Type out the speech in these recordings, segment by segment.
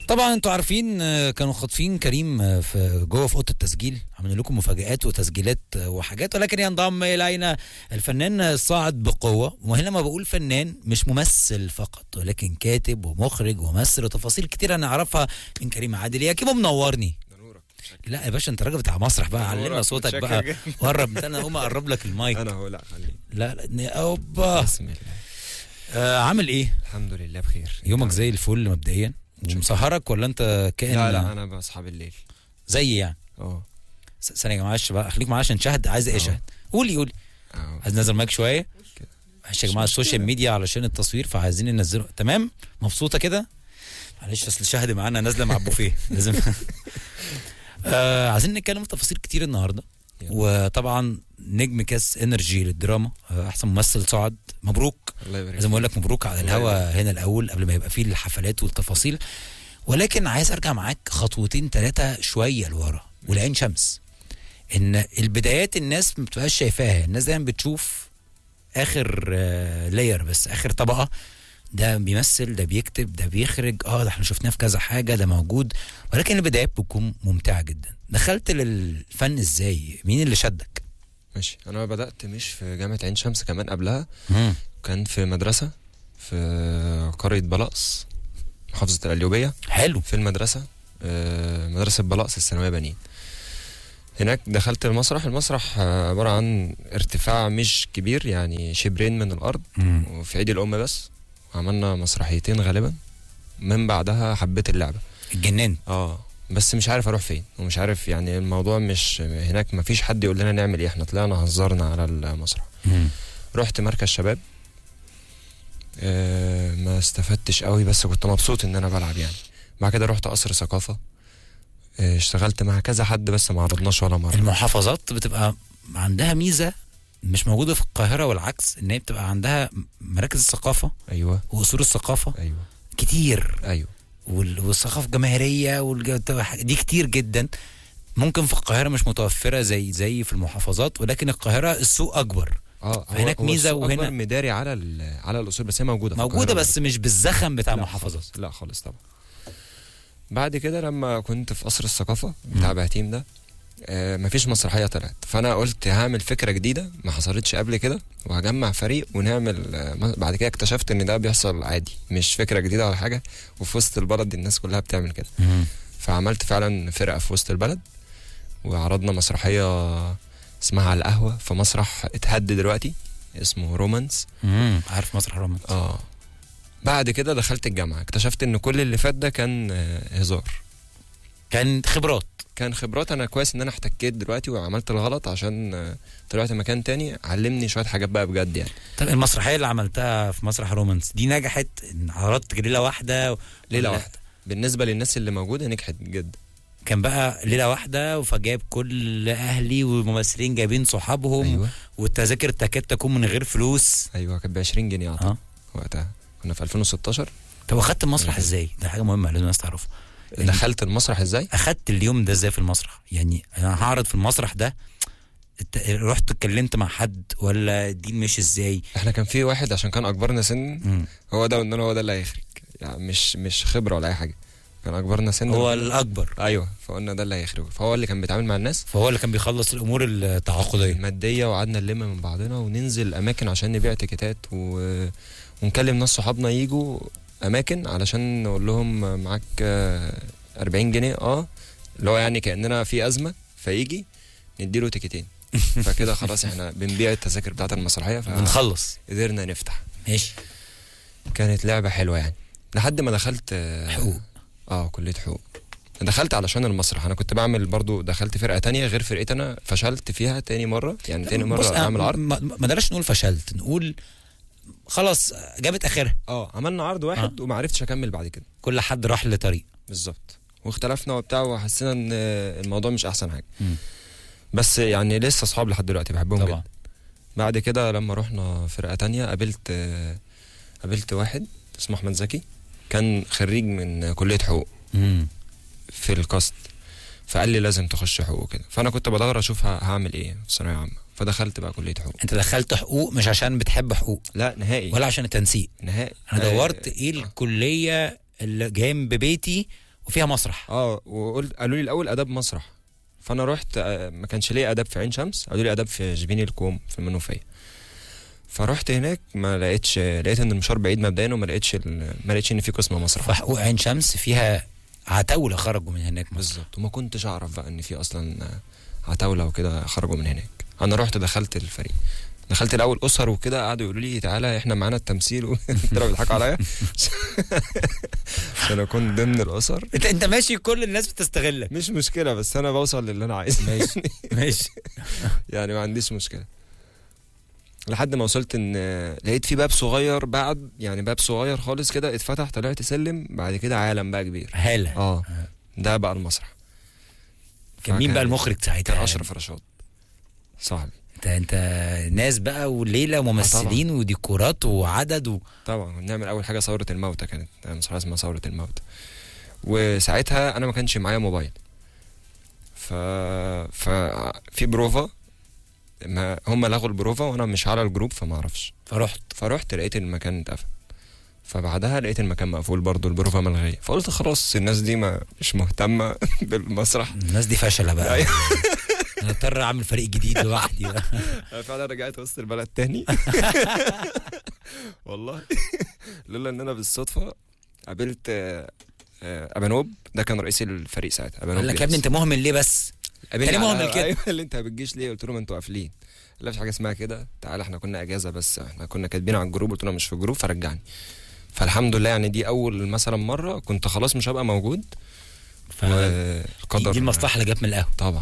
طبعا انتوا عارفين آه، كانوا خاطفين كريم آه، في جوه في اوضه التسجيل عملنا لكم مفاجآت وتسجيلات آه، وحاجات ولكن ينضم الينا الفنان الصاعد بقوه وهنا ما بقول فنان مش ممثل فقط ولكن كاتب ومخرج وممثل وتفاصيل كتير انا اعرفها من كريم عادل يا كيمو منورني لا يا باشا انت راجل بتاع مسرح بقى علمنا نورك، صوتك متشكر بقى جدا. قرب انا اقوم اقرب لك المايك انا هو لا خليك لا لا اوبا بسم الله آه عامل ايه الحمد لله بخير يومك زي الفل مبدئيا ومسهرك ولا انت كائن لا لا انا بصحى بالليل زي يعني اه س- ثانية معلش بقى خليك معايا عشان شهد عايز ايه أهو. شهد قولي قولي اه عايز ننزل مايك شوية كده. معلش يا جماعة السوشيال ميديا علشان التصوير فعايزين ننزله تمام مبسوطة كده معلش اصل شهد معانا نازلة مع البوفيه لازم آه عايزين نتكلم في تفاصيل كتير النهارده يلا. وطبعا نجم كاس انرجي للدراما آه، احسن ممثل صعد مبروك الله يبارك لازم اقول لك مبروك على الله الهوا هنا الاول قبل ما يبقى فيه الحفلات والتفاصيل ولكن عايز ارجع معاك خطوتين ثلاثه شويه لورا والعين شمس ان البدايات الناس ما بتبقاش شايفاها الناس دايما بتشوف اخر لاير بس اخر طبقه ده بيمثل ده بيكتب ده بيخرج اه ده احنا شفناه في كذا حاجه ده موجود ولكن البدايات بتكون ممتعه جدا دخلت للفن ازاي مين اللي شدك ماشي انا بدات مش في جامعه عين شمس كمان قبلها مم. كان في مدرسه في قريه بلقص محافظه القليوبيه حلو في المدرسه آه، مدرسه بلقص الثانويه بنين هناك دخلت المسرح المسرح آه، عباره عن ارتفاع مش كبير يعني شبرين من الارض مم. وفي عيد الام بس عملنا مسرحيتين غالبا من بعدها حبيت اللعبه اتجننت اه بس مش عارف اروح فين ومش عارف يعني الموضوع مش هناك ما فيش حد يقول لنا نعمل ايه احنا طلعنا هزرنا على المسرح مم. رحت مركز شباب آه ما استفدتش قوي بس كنت مبسوط ان انا بلعب يعني بعد كده رحت قصر ثقافه آه اشتغلت مع كذا حد بس ما عرضناش ولا مره المحافظات بتبقى عندها ميزه مش موجوده في القاهره والعكس ان هي بتبقى عندها مراكز الثقافه ايوه واصول الثقافه ايوه كتير ايوه وال- والثقافه الجماهيريه والج- دي كتير جدا ممكن في القاهره مش متوفره زي زي في المحافظات ولكن القاهره السوق اكبر اه فهناك ميزة السوق وهنا- أكبر مداري على ال- على الاصول بس هي موجوده في موجوده القاهرة بس مش بالزخم بتاع لا المحافظات خالص. لا خالص طبعا بعد كده لما كنت في قصر الثقافه بتاع بهتيم ده آه مفيش مسرحيه طلعت فانا قلت هعمل فكره جديده ما حصلتش قبل كده وهجمع فريق ونعمل آه م- بعد كده اكتشفت ان ده بيحصل عادي مش فكره جديده ولا حاجه وفي وسط البلد الناس كلها بتعمل كده فعملت فعلا فرقه في وسط البلد وعرضنا مسرحيه اسمها على القهوه في مسرح اتهد دلوقتي اسمه رومانس امم عارف مسرح رومان اه بعد كده دخلت الجامعه اكتشفت ان كل اللي فات ده كان آه، هزار كان خبرات كان خبرات انا كويس ان انا احتكيت دلوقتي وعملت الغلط عشان آه، طلعت مكان تاني علمني شويه حاجات بقى بجد يعني طب المسرحيه اللي عملتها في مسرح رومانس دي نجحت إن عرضت ليله واحده ليله ولا واحده بالنسبه للناس اللي موجوده نجحت جدا كان بقى ليله واحده فجاب كل اهلي وممثلين جايبين صحابهم ايوه والتذاكر تكاد تكون من غير فلوس ايوه كانت ب 20 جنيه اعتقد اه وقتها كنا في 2016 طب اخدت المسرح مم. ازاي؟ ده حاجه مهمه لازم الناس تعرفها يعني- دخلت المسرح ازاي اخدت اليوم ده ازاي في المسرح؟ يعني انا هعرض في المسرح ده الت- رحت اتكلمت مع حد ولا دي مش ازاي؟ احنا كان في واحد عشان كان اكبرنا سن مم. هو ده قلنا له هو ده اللي هيخرج يعني مش مش خبره ولا اي حاجه كان اكبرنا سن هو الاكبر ايوه فقلنا ده اللي هيخرجه فهو اللي كان بيتعامل مع الناس فهو اللي كان بيخلص الامور التعاقديه الماديه وقعدنا نلم من بعضنا وننزل اماكن عشان نبيع تيكيتات و... ونكلم ناس صحابنا يجوا اماكن علشان نقول لهم معاك آه، 40 جنيه اه اللي هو يعني كاننا في ازمه فيجي نديله تيكتين فكده خلاص احنا بنبيع التذاكر بتاعت المسرحيه بنخلص فقدرنا نفتح ماشي كانت لعبه حلوه يعني لحد ما دخلت آه، حقوق اه كليه حقوق دخلت علشان المسرح انا كنت بعمل برضو دخلت فرقه تانية غير فرقتي انا فشلت فيها تاني مره يعني تاني بص، مره اعمل أنا عرض ما ما نقدرش نقول فشلت نقول خلاص جابت اخرها اه عملنا عرض واحد وما عرفتش اكمل بعد كده كل حد راح لطريق بالظبط واختلفنا وبتاع وحسينا ان الموضوع مش احسن حاجه مم. بس يعني لسه اصحاب لحد دلوقتي بحبهم طبعا جدا بعد كده لما رحنا فرقه تانية قابلت آه، قابلت واحد اسمه احمد زكي كان خريج من كليه حقوق مم. في الكاست فقال لي لازم تخش حقوق كده فانا كنت بدور اشوف ه- هعمل ايه في ثانويه عامه فدخلت بقى كليه حقوق انت دخلت حقوق مش عشان بتحب حقوق لا نهائي ولا عشان التنسيق نهائي انا آه، دورت ايه الكليه اللي جنب بيتي وفيها مسرح اه وقلت قالوا لي الاول اداب مسرح فانا رحت آه، ما كانش ليا اداب في عين شمس قالوا لي اداب في جبين الكوم في المنوفيه فرحت هناك ما لقيتش لقيت ان المشوار بعيد مبدئيا وما لقيتش ال- ما لقيتش ان في قسم مسرح فحقوق عين شمس فيها عتاولة خرجوا من هناك مسرح بالظبط وما كنتش اعرف بقى ان في اصلا آه، عتاوله وكده خرجوا من هناك انا رحت دخلت الفريق دخلت الاول اسر وكده قعدوا يقولوا لي تعالى احنا معانا التمثيل وطلعوا بيضحكوا عليا عشان اكون ضمن الاسر انت انت ماشي كل الناس بتستغلك مش مشكله بس انا بوصل للي انا عايزه ماشي ماشي يعني ما عنديش مشكله لحد ما وصلت ان لقيت في باب صغير بعد يعني باب صغير خالص كده اتفتح طلعت سلم بعد كده عالم بقى كبير هالة اه ده بقى المسرح كان مين فكان- بقى المخرج ساعتها كان اشرف رشاد صاحبي انت انت ناس بقى وليله وممثلين وديكورات وعدد و... طبعا بنعمل اول حاجه ثوره الموتى كانت مسرحيه اسمها ثوره الموتى وساعتها انا ما كانش معايا موبايل ف ف في بروفا ما هم لغوا البروفا وانا مش على الجروب فما اعرفش فرحت فرحت لقيت المكان اتقفل فبعدها لقيت المكان مقفول برضه البروفا ملغيه فقلت خلاص الناس دي ما مش مهتمه بالمسرح الناس دي فشله بقى أيوة. انا اضطر اعمل فريق جديد لوحدي بقى أنا فعلا رجعت وسط البلد تاني والله لولا ان انا بالصدفه قابلت آه، آه، ابانوب ده كان رئيس الفريق ساعتها ابانوب قال لك يا ابني انت مهمل ليه بس قابلني كان على- مهمل كده. ايوه اللي انت ما بتجيش ليه قلت له ما انتوا قافلين لا مش حاجه اسمها كده تعالى احنا كنا اجازه بس احنا كنا كاتبين على الجروب قلت له مش في الجروب فرجعني فالحمد لله يعني دي اول مثلا مره كنت خلاص مش هبقى موجود ف... والقدر دي المصلحه اللي جت من القهوه طبعا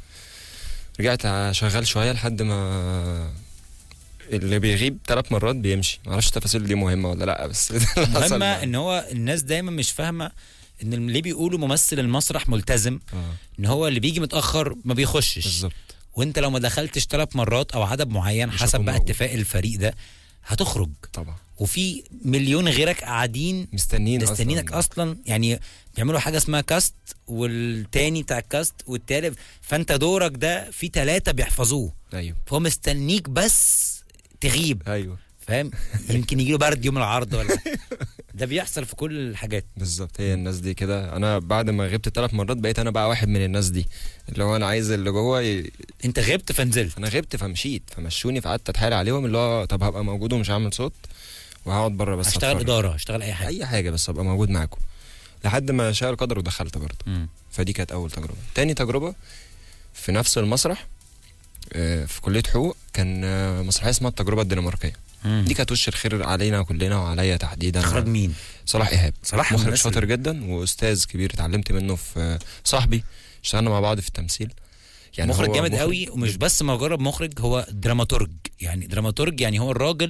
رجعت شغال شويه لحد ما اللي بيغيب ثلاث مرات بيمشي معرفش التفاصيل دي مهمه ولا لا بس ده اللي حصل مهمه معايا. ان هو الناس دايما مش فاهمه ان ليه بيقولوا ممثل المسرح ملتزم اه ان هو اللي بيجي متاخر ما بيخشش بالظبط وانت لو ما دخلتش ثلاث مرات او عدد معين مش حسب هكون بقى موجود. اتفاق الفريق ده هتخرج طبعا وفي مليون غيرك قاعدين مستنيين مستنينك اصلا يعني بيعملوا حاجه اسمها كاست والتاني بتاع الكاست والتالت فانت دورك ده في ثلاثه بيحفظوه ايوه فهو مستنيك بس تغيب ايوه فاهم يمكن يجي له برد يوم العرض ولا ده بيحصل في كل الحاجات بالظبط هي الناس دي كده انا بعد ما غبت ثلاث مرات بقيت انا بقى واحد من الناس دي اللي هو انا عايز اللي جوه ي... انت غبت فنزلت انا غبت فمشيت فمشوني فقعدت اتحايل عليهم اللي هو طب هبقى موجود ومش هعمل صوت وهقعد بره بس اشتغل أتفرج. اداره اشتغل اي حاجه اي حاجه بس ابقى موجود معاكم لحد ما شاء القدر ودخلت برضه مم. فدي كانت اول تجربه تاني تجربه في نفس المسرح آه، في كليه حقوق كان آه، مسرحيه اسمها التجربه الدنماركيه مم. دي كانت وش الخير علينا كلنا وعليا تحديدا اخراج مين صلاح ايهاب صلاح مخرج ممثل. شاطر جدا واستاذ كبير اتعلمت منه في آه، صاحبي اشتغلنا مع بعض في التمثيل يعني مخرج هو جامد مخرج قوي ومش بس مجرد مخرج هو دراماتورج يعني دراماتورج يعني هو الراجل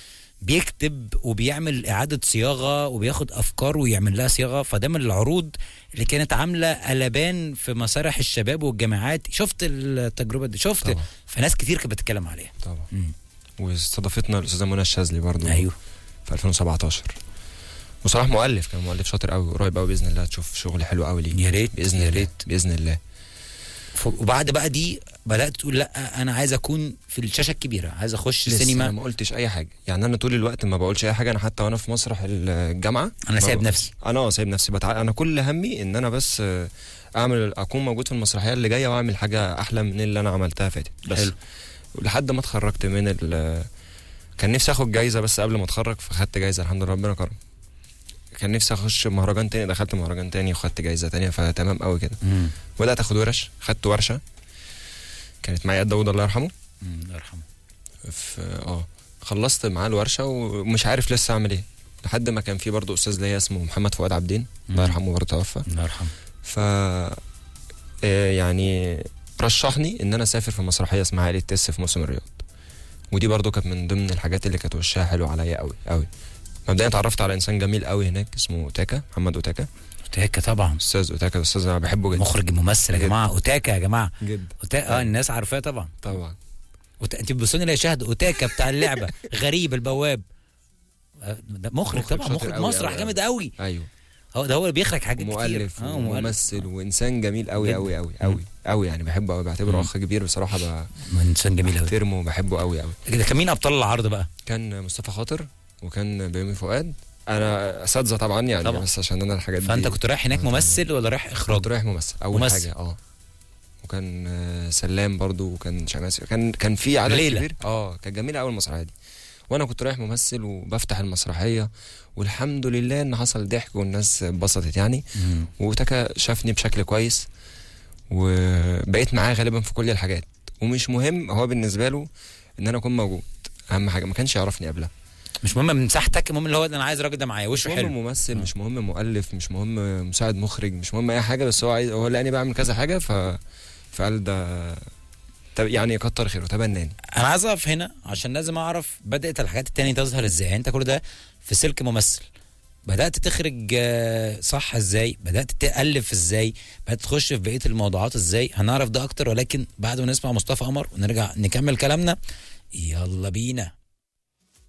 بيكتب وبيعمل اعاده صياغه وبياخد افكار ويعمل لها صياغه فده من العروض اللي كانت عامله قلبان في مسارح الشباب والجامعات شفت التجربه دي شفت طبعا. فناس كتير كانت بتتكلم عليها طبعا مم. واستضافتنا الاستاذه منى الشاذلي برضو ايوه في 2017 وصلاح مؤلف كان مؤلف شاطر قوي قريب قوي باذن الله تشوف شغل حلو قوي ليه يا ريت باذن يا الله ريت باذن الله ف- وبعد بقى دي بدات تقول لا انا عايز اكون في الشاشه الكبيره عايز اخش لسه السينما انا ما قلتش اي حاجه يعني انا طول الوقت ما بقولش اي حاجه انا حتى وانا في مسرح الجامعه انا سايب ببقى- نفسي انا اه سايب نفسي بتع... انا كل همي ان انا بس آه، اعمل اكون موجود في المسرحيه اللي جايه واعمل حاجه احلى من اللي انا عملتها فاتت بس حلو. لحد ما اتخرجت من ال كان نفسي اخد جايزه بس قبل ما اتخرج فخدت جايزه الحمد لله ربنا كرم كان نفسي اخش مهرجان تاني دخلت مهرجان تاني وخدت جايزه تانية فتمام قوي كده مم. بدات اخد ورش خدت ورشه كانت معايا داوود الله يرحمه مم. الله يرحمه في اه خلصت معاه الورشه ومش عارف لسه اعمل ايه لحد ما كان في برضه استاذ ليا اسمه محمد فؤاد عبدين الله مم. يرحمه برضه توفى الله يرحمه ف آه، يعني رشحني ان انا اسافر في مسرحيه اسمها عائله تس في موسم الرياض ودي برضو كانت من ضمن الحاجات اللي كانت وشها حلو عليا قوي قوي مبدئيا اتعرفت على انسان جميل قوي هناك اسمه اوتاكا محمد اوتاكا اوتاكا طبعا استاذ اوتاكا استاذ انا بحبه جدا مخرج ممثل يا جدا. جماعه اوتاكا يا جماعه جدا أوتا... اه الناس عارفاه طبعا طبعا وت... انت بتبصوني لا شاهد اوتاكا بتاع اللعبه غريب البواب آه، ده مخرج, مخرج طبعا شاطر مخرج أوي مسرح أوي جامد قوي ايوه هو ده هو اللي بيخرج حاجات كتير مؤلف اه وممثل وانسان جميل قوي جدا. قوي قوي قوي قوي يعني بحبه قوي بعتبره مم. اخ كبير بصراحه ب- انسان جميل قوي بحترمه وبحبه قوي قوي ده كان مين ابطال العرض بقى؟ كان مصطفى خاطر وكان بيومي فؤاد انا اساتذه طبعا يعني طبعا. بس عشان انا الحاجات دي فانت كنت رايح هناك آه، طبعاً. ممثل ولا رايح اخراج كنت رايح ممثل اول ممثل. حاجه اه وكان آه، سلام برضو وكان شماسي كان كان في عدد ليلة. كبير اه كانت جميله قوي المسرحيه دي وانا كنت رايح ممثل وبفتح المسرحيه والحمد لله ان حصل ضحك والناس اتبسطت يعني مم. وتكا شافني بشكل كويس وبقيت معاه غالبا في كل الحاجات ومش مهم هو بالنسبه له ان انا اكون موجود اهم حاجه ما كانش يعرفني قبلها مش مهم مساحتك المهم اللي هو ده انا عايز الراجل ده معايا مش وشه مهم حلو ممثل آه. مش مهم مؤلف مش مهم مساعد مخرج مش مهم اي حاجه بس هو عايز هو لقاني بعمل كذا حاجه ف فقال ده طب يعني كتر خيره تبناني انا عايز اقف هنا عشان لازم اعرف بدات الحاجات التانية تظهر ازاي يعني انت كل ده في سلك ممثل بدات تخرج آه، صح ازاي بدات تالف ازاي بدات تخش في بقيه الموضوعات ازاي هنعرف ده اكتر ولكن بعد ما نسمع مصطفى قمر ونرجع نكمل كلامنا يلا بينا